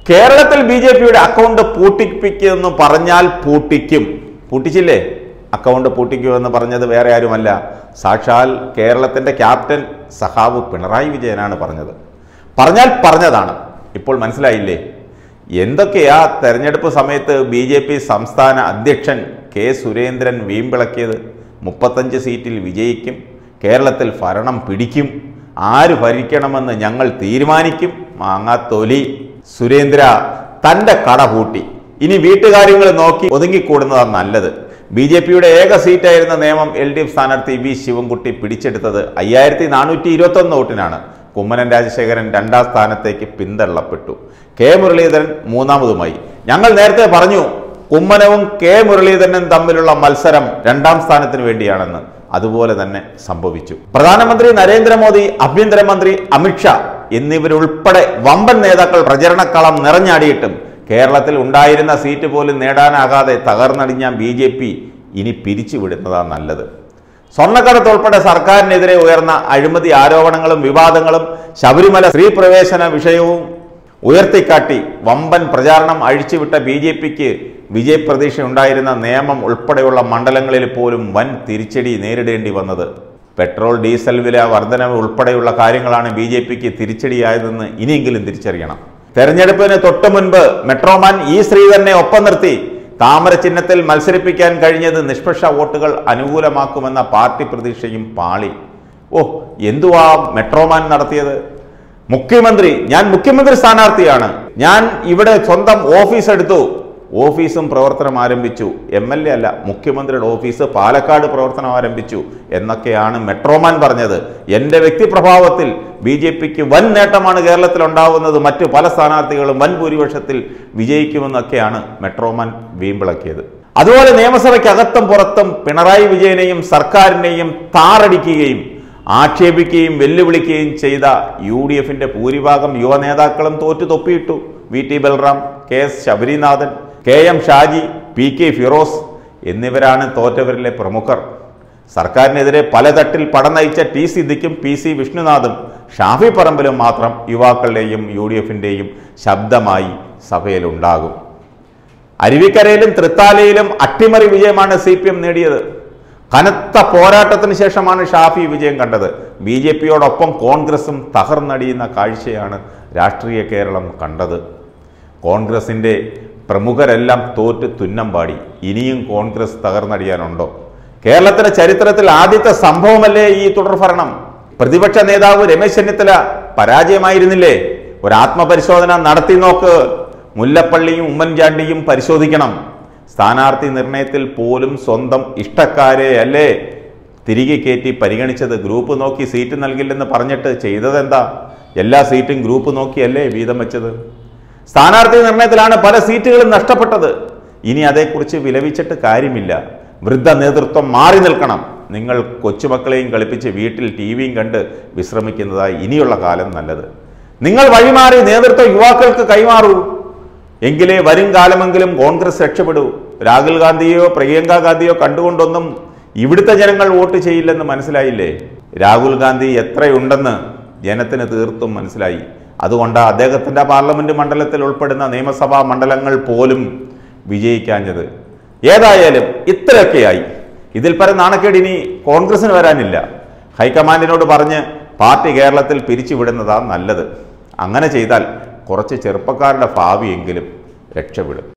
കേരളത്തിൽ B J പിയുടെ account പൂട്ടിപ്പിക്കുമെന്ന് പറഞ്ഞാൽ പൂട്ടിക്കും പൂട്ടിച്ചില്ലേ അക്കൗണ്ട് പൂട്ടിക്കുമെന്ന് പറഞ്ഞത് വേറെ ആരുമല്ല സാക്ഷാൽ കേരളത്തിന്റെ ക്യാപ്റ്റൻ സഹാബ് പിണറായി വിജയനാണ് പറഞ്ഞത് പറഞ്ഞാൽ പറഞ്ഞതാണ് ഇപ്പോൾ മനസ്സിലായില്ലേ എന്തൊക്കെയാ തെരഞ്ഞെടുപ്പ് സമയത്ത് ബി ജെ പി സംസ്ഥാന അധ്യക്ഷൻ കെ സുരേന്ദ്രൻ വീമ്പിളക്കിയത് മുപ്പത്തഞ്ച് സീറ്റിൽ വിജയിക്കും കേരളത്തിൽ ഭരണം പിടിക്കും ആര് ഭരിക്കണമെന്ന് ഞങ്ങൾ തീരുമാനിക്കും മാങ്ങാത്തൊലി സുരേന്ദ്ര തൻ്റെ കട പൂട്ടി ഇനി വീട്ടുകാര്യങ്ങൾ നോക്കി ഒതുങ്ങിക്കൂടുന്നതാണ് നല്ലത് ബി ജെ പിയുടെ ഏക സീറ്റായിരുന്ന നിയമം എൽ ഡി എഫ് സ്ഥാനാർത്ഥി വി ശിവൻകുട്ടി പിടിച്ചെടുത്തത് അയ്യായിരത്തി നാനൂറ്റി ഇരുപത്തൊന്ന് വോട്ടിനാണ് കുമ്മനം രാജശേഖരൻ രണ്ടാം സ്ഥാനത്തേക്ക് പിന്തള്ളപ്പെട്ടു കെ മുരളീധരൻ മൂന്നാമതുമായി ഞങ്ങൾ നേരത്തെ പറഞ്ഞു കുമ്മനവും കെ മുരളീധരനും തമ്മിലുള്ള മത്സരം രണ്ടാം സ്ഥാനത്തിന് വേണ്ടിയാണെന്ന് അതുപോലെ തന്നെ സംഭവിച്ചു പ്രധാനമന്ത്രി നരേന്ദ്രമോദി ആഭ്യന്തരമന്ത്രി അമിത്ഷാ എന്നിവരുൾപ്പെടെ വമ്പൻ നേതാക്കൾ പ്രചരണക്കളം നിറഞ്ഞാടിയിട്ടും കേരളത്തിൽ ഉണ്ടായിരുന്ന സീറ്റ് പോലും നേടാനാകാതെ തകർന്നടിഞ്ഞ ബി ജെ പി ഇനി പിരിച്ചുവിടുന്നതാണ് നല്ലത് സ്വർണ്ണക്കടത്ത് ഉൾപ്പെടെ സർക്കാരിനെതിരെ ഉയർന്ന അഴിമതി ആരോപണങ്ങളും വിവാദങ്ങളും ശബരിമല സ്ത്രീ പ്രവേശന വിഷയവും ഉയർത്തിക്കാട്ടി വമ്പൻ പ്രചാരണം അഴിച്ചുവിട്ട ബി ജെ പിക്ക് വിജയപ്രതീക്ഷ ഉണ്ടായിരുന്ന നിയമം ഉൾപ്പെടെയുള്ള മണ്ഡലങ്ങളിൽ പോലും വൻ തിരിച്ചടി നേരിടേണ്ടി വന്നത് പെട്രോൾ ഡീസൽ വില വർധനവ് ഉൾപ്പെടെയുള്ള കാര്യങ്ങളാണ് ബി ജെ പിക്ക് തിരിച്ചടിയായതെന്ന് ഇനിയെങ്കിലും തിരിച്ചറിയണം തെരഞ്ഞെടുപ്പിന് തൊട്ടു മുൻപ് മെട്രോമാൻ ഇ ശ്രീധരനെ ഒപ്പം നിർത്തി താമര ചിഹ്നത്തിൽ മത്സരിപ്പിക്കാൻ കഴിഞ്ഞത് നിഷ്പക്ഷ വോട്ടുകൾ അനുകൂലമാക്കുമെന്ന പാർട്ടി പ്രതീക്ഷയും പാളി ഓ എന്തുവാ മെട്രോമാൻ നടത്തിയത് മുഖ്യമന്ത്രി ഞാൻ മുഖ്യമന്ത്രി സ്ഥാനാർത്ഥിയാണ് ഞാൻ ഇവിടെ സ്വന്തം ഓഫീസ് എടുത്തു ഓഫീസും പ്രവർത്തനം ആരംഭിച്ചു എം എൽ എ അല്ല മുഖ്യമന്ത്രിയുടെ ഓഫീസ് പാലക്കാട് പ്രവർത്തനം ആരംഭിച്ചു എന്നൊക്കെയാണ് മെട്രോമാൻ പറഞ്ഞത് എൻ്റെ വ്യക്തിപ്രഭാവത്തിൽ ബി ജെ പിക്ക് വൻ നേട്ടമാണ് കേരളത്തിൽ ഉണ്ടാവുന്നത് മറ്റു പല സ്ഥാനാർത്ഥികളും വൻ ഭൂരിപക്ഷത്തിൽ വിജയിക്കുമെന്നൊക്കെയാണ് മെട്രോമാൻ വീമ്പിളക്കിയത് അതുപോലെ നിയമസഭയ്ക്കകത്തും പുറത്തും പിണറായി വിജയനെയും സർക്കാരിനെയും താറടിക്കുകയും ആക്ഷേപിക്കുകയും വെല്ലുവിളിക്കുകയും ചെയ്ത യു ഡി എഫിന്റെ ഭൂരിഭാഗം യുവ നേതാക്കളും തോറ്റു തൊപ്പിയിട്ടു V T Balram K S Sabarinathan K M Shaji P K Firoz എന്നിവരാണ് തോറ്റവരിലെ പ്രമുഖർ സർക്കാരിനെതിരെ പലതട്ടിൽ പട നയിച്ച ടി സിദ്ദിഖും പി സി വിഷ്ണുനാഥും ഷാഫി പറമ്പിലും മാത്രം യുവാക്കളുടെയും യു ഡി എഫിൻ്റെയും ശബ്ദമായി സഭയിലുണ്ടാകും അരുവിക്കരയിലും തൃത്താലയിലും അട്ടിമറി വിജയമാണ് സി പി എം നേടിയത് കനത്ത പോരാട്ടത്തിന് ശേഷമാണ് ഷാഫി വിജയം കണ്ടത് ബി ജെ പിയോടൊപ്പം കോൺഗ്രസും തകർന്നടിയുന്ന കാഴ്ചയാണ് രാഷ്ട്രീയ കേരളം കണ്ടത് കോൺഗ്രസിൻ്റെ പ്രമുഖരെല്ലാം തോറ്റ് തുന്നം പാടി ഇനിയും കോൺഗ്രസ് തകർന്നടിയാനുണ്ടോ കേരളത്തിന്റെ ചരിത്രത്തിൽ ആദ്യത്തെ സംഭവമല്ലേ ഈ തുടർഭരണം പ്രതിപക്ഷ നേതാവ് രമേശ് ചെന്നിത്തല പരാജയമായിരുന്നില്ലേ ഒരു ആത്മപരിശോധന നടത്തി നോക്ക് മുല്ലപ്പള്ളിയും ഉമ്മൻചാണ്ടിയും പരിശോധിക്കണം സ്ഥാനാർത്ഥി നിർണയത്തിൽ പോലും സ്വന്തം ഇഷ്ടക്കാരെ അല്ലേ തിരികെ കയറ്റി പരിഗണിച്ചത് ഗ്രൂപ്പ് നോക്കി സീറ്റ് നൽകില്ലെന്ന് പറഞ്ഞിട്ട് ചെയ്തതെന്താ എല്ലാ സീറ്റും ഗ്രൂപ്പ് നോക്കിയല്ലേ വീതം വെച്ചത് സ്ഥാനാർത്ഥി നിർണയത്തിലാണ് പല സീറ്റുകളും നഷ്ടപ്പെട്ടത് ഇനി അതേക്കുറിച്ച് വിലപിച്ചിട്ട് കാര്യമില്ല വൃദ്ധ നേതൃത്വം മാറി നിൽക്കണം നിങ്ങൾ കൊച്ചുമക്കളെയും കളിപ്പിച്ച് വീട്ടിൽ ടി വിയും കണ്ട് വിശ്രമിക്കുന്നതായി ഇനിയുള്ള കാലം നല്ലത് നിങ്ങൾ വഴിമാറി നേതൃത്വം യുവാക്കൾക്ക് കൈമാറൂ എങ്കിലേ വരും കാലമെങ്കിലും കോൺഗ്രസ് രക്ഷപ്പെടൂ രാഹുൽ ഗാന്ധിയോ പ്രിയങ്ക ഗാന്ധിയോ കണ്ടുകൊണ്ടൊന്നും ഇവിടുത്തെ ജനങ്ങൾ വോട്ട് ചെയ്യില്ലെന്ന് മനസ്സിലായില്ലേ രാഹുൽ ഗാന്ധി എത്രയുണ്ടെന്ന് ജനത്തിന് തീർത്തും മനസ്സിലായി അതുകൊണ്ട് അദ്ദേഹത്തിൻ്റെ പാർലമെന്റ് മണ്ഡലത്തിൽ ഉൾപ്പെടുന്ന നിയമസഭാ മണ്ഡലങ്ങൾ പോലും വിജയിക്കാഞ്ഞത് ഏതായാലും ഇത്രയൊക്കെയായി ഇതിൽ പരം നാണക്കേട് ഇനി കോൺഗ്രസിന് വരാനില്ല ഹൈക്കമാൻഡിനോട് പറഞ്ഞ് പാർട്ടി കേരളത്തിൽ പിരിച്ചുവിടുന്നതാണ് നല്ലത് അങ്ങനെ ചെയ്താൽ കുറച്ച് ചെറുപ്പക്കാരുടെ ഭാവിയെങ്കിലും രക്ഷപ്പെടും